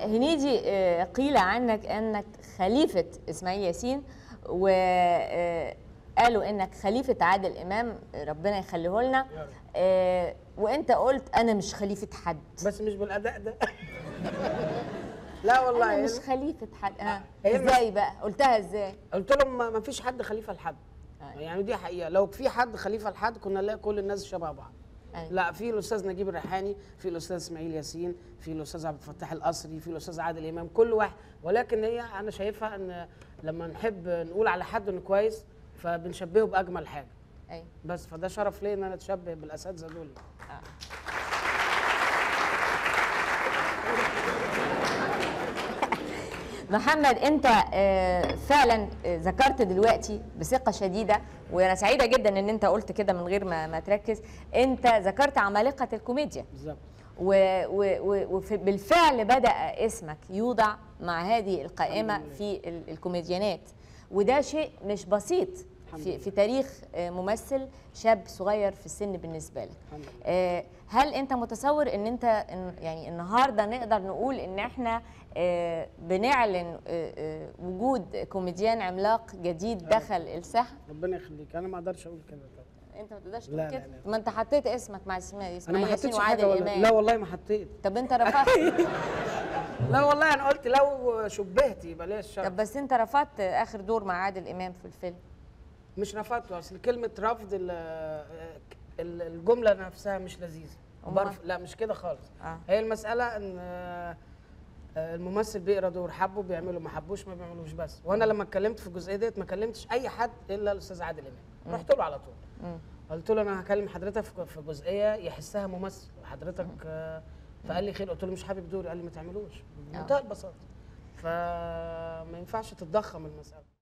هنيدي آه، قيل عنك انك خليفه اسماعيل ياسين وقالوا انك خليفه عادل امام ربنا يخليه لنا آه، وانت قلت انا مش خليفه حد بس مش بالاداء ده لا والله انا مش خليفه حد آه. هي المس- ازاي بقى قلتها ازاي قلت لهم ما ما فيش حد خليفه لحد أيوة. يعني دي حقيقه لو في حد خليفه لحد كنا نلاقي كل الناس شبه بعض أيوة. لا في الاستاذ نجيب الريحاني في الاستاذ اسماعيل ياسين في الاستاذ عبد الفتاح القصري في الاستاذ عادل امام كل واحد ولكن هي انا شايفها ان لما نحب نقول على حد انه كويس فبنشبهه باجمل حاجه ايوه بس فده شرف ليا ان انا اتشبه بالاساتذه دول محمد انت آه، فعلا آه، ذكرت دلوقتي بثقه شديده وانا سعيده جدا ان انت قلت كده من غير ما ما تركز انت ذكرت عمالقه الكوميديا بالظبط وبالفعل بدا اسمك يوضع مع هذه القائمه الحمد لله. في ال- الكوميديانات وده شيء مش بسيط الحمد في, لله. في تاريخ آه، ممثل شاب صغير في السن بالنسبه لك الحمد لله. آه، هل انت متصور ان انت إن- يعني النهارده نقدر نقول ان احنا آه، بنعلن آه، آه، وجود كوميديان عملاق جديد دخل الساحه ربنا يخليك انا ما اقدرش اقول كده طبعا انت ما تقدرش لا، تقول لا، كده لا. ما انت حطيت اسمك مع اسماعيل انا اسماعيل ما ياسين حطيتش وعادل حاجه ولا امام لا والله ما حطيت طب انت رفضت لا والله انا قلت لو شبهت يبقى ليا الشرف طب بس انت رفضت اخر دور مع عادل امام في الفيلم مش رفضته اصل كلمه رفض ال- ال- الجمله نفسها مش لذيذه أمال؟ برف لا مش كده خالص آه. هي المساله ان آه، آه، الممثل بيقرا دور حبه بيعمله ما حبوش ما بيعملوش بس وانا لما اتكلمت في الجزئيه ديت ما كلمتش اي حد الا الاستاذ عادل امام رحت له على طول مم. قلت له انا هكلم حضرتك في في جزئيه يحسها ممثل وحضرتك آه، فقال لي خير قلت له مش حابب دوري قال لي ما تعملوش بمنتهى البساطه فما ينفعش تتضخم المساله